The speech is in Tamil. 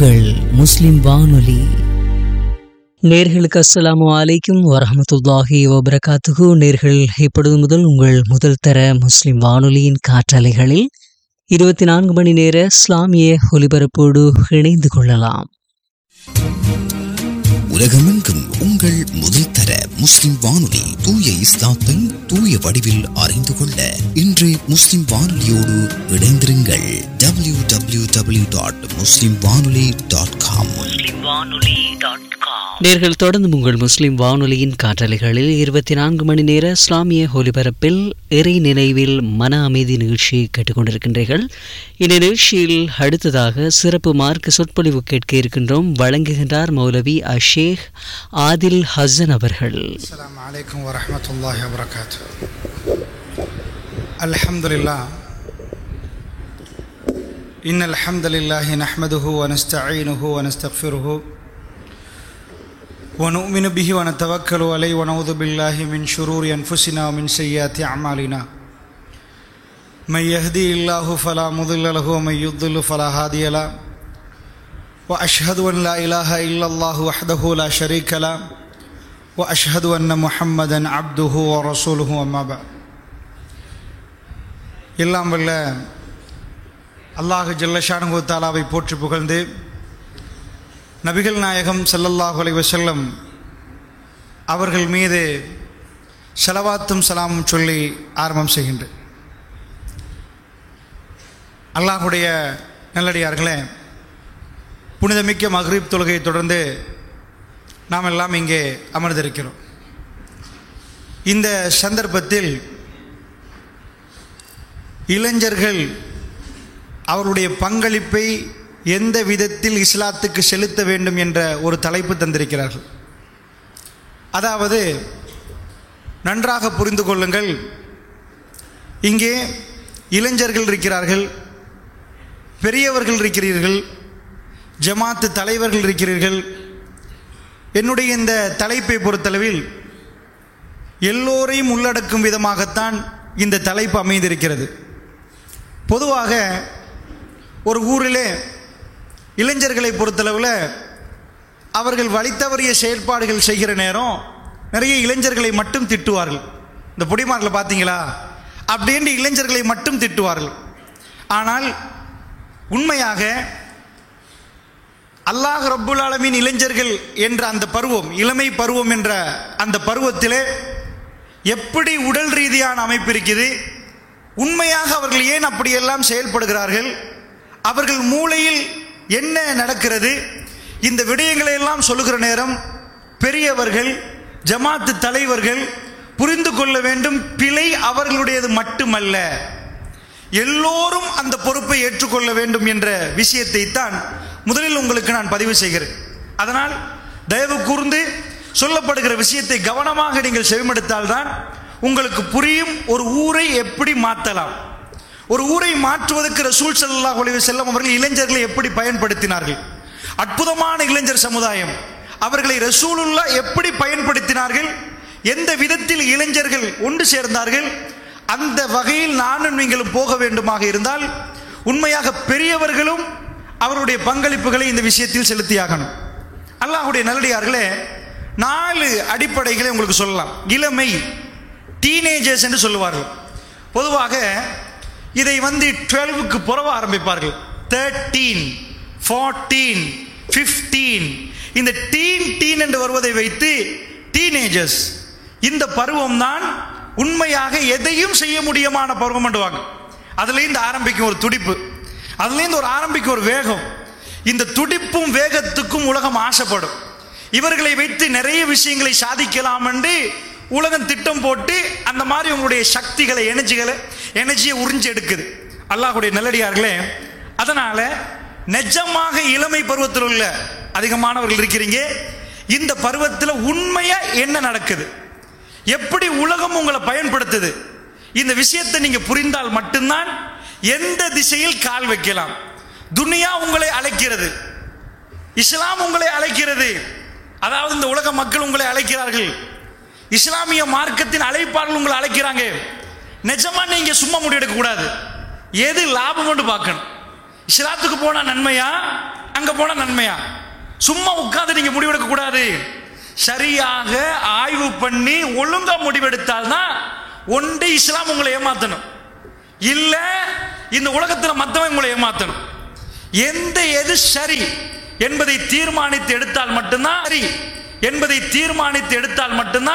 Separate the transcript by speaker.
Speaker 1: உங்கள் முஸ்லிம் வானொலி நேர்களுக்கு அஸ்ஸலாமு அலைக்கும் வரஹமத்துல்லாஹி வபரகாத்துகு நேர்கள் இப்பொழுது முதல் உங்கள் முதல் தர முஸ்லிம் வானொலியின் காற்றலைகளில் இருபத்தி நான்கு மணி நேர இஸ்லாமிய ஒலிபரப்போடு இணைந்து கொள்ளலாம்
Speaker 2: உலகமெங்கும் உங்கள் முதல் தர முஸ்லிம் வானொலி தூய இஸ்லாத்தை தூய வடிவில் அறிந்து கொள்ள இன்று முஸ்லிம் வானொலியோடு இணைந்திருங்கள் டபிள்யூ டபிள்யூ டபிள்யூ டாட் முஸ்லிம் வானொலி டாட் காம்
Speaker 1: நேர்கள் தொடர்ந்து உங்கள் முஸ்லிம் வானொலியின் காற்றலைகளில் இருபத்தி நான்கு மணி நேர இஸ்லாமிய ஒலிபரப்பில் இறை நினைவில் மன அமைதி நிகழ்ச்சியை கேட்டுக்கொண்டிருக்கின்றீர்கள் இந்த நிகழ்ச்சியில் அடுத்ததாக சிறப்பு மார்க்க சொற்பொழிவு கேட்க இருக்கின்றோம் வழங்குகின்றார் மௌலவி அஷேக் ஆதில் ஹசன் அவர்கள்
Speaker 3: السلام عليكم ورحمة الله وبركاته الحمد لله إن الحمد لله نحمده ونستعينه ونستغفره ونؤمن به ونتوكل عليه ونعوذ بالله من شرور أنفسنا ومن سيئات أعمالنا من يهدي الله فلا مضل له ومن يضل فلا هادي له وأشهد أن لا إله إلا الله وحده لا شريك له واشهد ان محمدا عبده ورسوله اما بعد எல்லாம் வல்ல அல்லாஹ் ஜல்லஷானு தாலாவை போற்றி புகழ்ந்து நபிகள் நாயகம் ஸல்லல்லாஹு அலைஹி வஸல்லம் அவர்கள் மீது செலவாத்தும் சலாமும் சொல்லி ஆரம்பம் செய்கின்றேன் அல்லாஹுடைய நல்லடியார்களே புனிதமிக்க மக்ரிப் தொழுகையை தொடர்ந்து நாம் எல்லாம் இங்கே அமர்ந்திருக்கிறோம் இந்த சந்தர்ப்பத்தில் இளைஞர்கள் அவருடைய பங்களிப்பை எந்த விதத்தில் இஸ்லாத்துக்கு செலுத்த வேண்டும் என்ற ஒரு தலைப்பு தந்திருக்கிறார்கள் அதாவது நன்றாக புரிந்து கொள்ளுங்கள் இங்கே இளைஞர்கள் இருக்கிறார்கள் பெரியவர்கள் இருக்கிறீர்கள் ஜமாத்து தலைவர்கள் இருக்கிறீர்கள் என்னுடைய இந்த தலைப்பை பொறுத்தளவில் எல்லோரையும் உள்ளடக்கும் விதமாகத்தான் இந்த தலைப்பு அமைந்திருக்கிறது பொதுவாக ஒரு ஊரிலே இளைஞர்களை பொறுத்தளவில் அவர்கள் வழித்தவறிய செயல்பாடுகள் செய்கிற நேரம் நிறைய இளைஞர்களை மட்டும் திட்டுவார்கள் இந்த பொடிமார்களை பார்த்தீங்களா அப்படின்ட்டு இளைஞர்களை மட்டும் திட்டுவார்கள் ஆனால் உண்மையாக அல்லாஹ் ரப்புல் ஆலமீன் இளைஞர்கள் என்ற அந்த பருவம் இளமை பருவம் என்ற அந்த பருவத்திலே எப்படி உடல் ரீதியான அமைப்பு இருக்குது உண்மையாக அவர்கள் ஏன் அப்படியெல்லாம் செயல்படுகிறார்கள் அவர்கள் மூளையில் என்ன நடக்கிறது இந்த விடயங்களை எல்லாம் சொல்லுகிற நேரம் பெரியவர்கள் ஜமாத்து தலைவர்கள் புரிந்து கொள்ள வேண்டும் பிழை அவர்களுடையது மட்டுமல்ல எல்லோரும் அந்த பொறுப்பை ஏற்றுக்கொள்ள வேண்டும் என்ற விஷயத்தை தான் முதலில் உங்களுக்கு நான் பதிவு செய்கிறேன் அதனால் தயவு கூர்ந்து சொல்லப்படுகிற விஷயத்தை கவனமாக நீங்கள் செவிமடுத்தால்தான் உங்களுக்கு புரியும் ஒரு ஊரை எப்படி மாற்றலாம் ஒரு ஊரை மாற்றுவதற்கு ரசூல் ஸல்லல்லாஹு அலைஹி வஸல்லம் அவர்கள் இளைஞர்களை எப்படி பயன்படுத்தினார்கள் அற்புதமான இளைஞர் சமுதாயம் அவர்களை ரசூலுல்லா எப்படி பயன்படுத்தினார்கள் எந்த விதத்தில் இளைஞர்கள் ஒன்று சேர்ந்தார்கள் அந்த வகையில் நானும் நீங்களும் போக வேண்டுமாக இருந்தால் உண்மையாக பெரியவர்களும் அவருடைய பங்களிப்புகளை இந்த விஷயத்தில் செலுத்தியாகணும் அல்லாஹுடைய நல்லடியார்களே நாலு அடிப்படைகளை உங்களுக்கு சொல்லலாம் இளமை டீனேஜர்ஸ் என்று சொல்லுவார்கள் பொதுவாக இதை வந்து டுவெல்வுக்கு புறவ ஆரம்பிப்பார்கள் தேர்ட்டீன் ஃபார்ட்டீன் ஃபிஃப்டீன் இந்த டீன் டீன் என்று வருவதை வைத்து டீனேஜர்ஸ் இந்த பருவம் தான் உண்மையாக எதையும் செய்ய முடியுமான பருவம் பண்ணுவாங்க அதுலேருந்து ஆரம்பிக்கும் ஒரு துடிப்பு அதுலேருந்து ஒரு ஆரம்பிக்கும் ஒரு வேகம் இந்த துடிப்பும் வேகத்துக்கும் உலகம் ஆசைப்படும் இவர்களை வைத்து நிறைய விஷயங்களை சாதிக்கலாம் என்று உலகம் திட்டம் போட்டு அந்த மாதிரி உங்களுடைய சக்திகளை எனர்ஜிகளை எனர்ஜியை உறிஞ்சு எடுக்குது அல்லாஹுடைய நல்லடியார்களே அதனால நிஜமாக இளமை பருவத்தில் உள்ள அதிகமானவர்கள் இருக்கிறீங்க இந்த பருவத்தில் உண்மையா என்ன நடக்குது எப்படி உலகம் உங்களை பயன்படுத்துது இந்த விஷயத்தை நீங்க புரிந்தால் மட்டும்தான் எந்த திசையில் கால் வைக்கலாம் துனியா உங்களை அழைக்கிறது இஸ்லாம் உங்களை அழைக்கிறது அதாவது இந்த உலக மக்கள் உங்களை அழைக்கிறார்கள் இஸ்லாமிய மார்க்கத்தின் அழைப்பாளர்கள் உங்களை அழைக்கிறாங்க நிஜமா நீங்க சும்மா முடிவெடுக்க கூடாது எது லாபம் பார்க்கணும் இஸ்லாத்துக்கு போனா நன்மையா அங்க போனா நன்மையா சும்மா உட்கார்ந்து நீங்க முடிவெடுக்க கூடாது சரியாக ஆய்வு பண்ணி ஒழுங்கா முடிவெடுத்தால்தான் ஒன்று இஸ்லாம் உங்களை ஏமாத்தணும் இல்ல இந்த உலகத்தில் மத்தவன் உங்களை ஏமாத்தணும் எந்த எது சரி என்பதை தீர்மானித்து எடுத்தால் மட்டும்தான் சரி என்பதை தீர்மானித்து எடுத்தால் மட்டும்தான்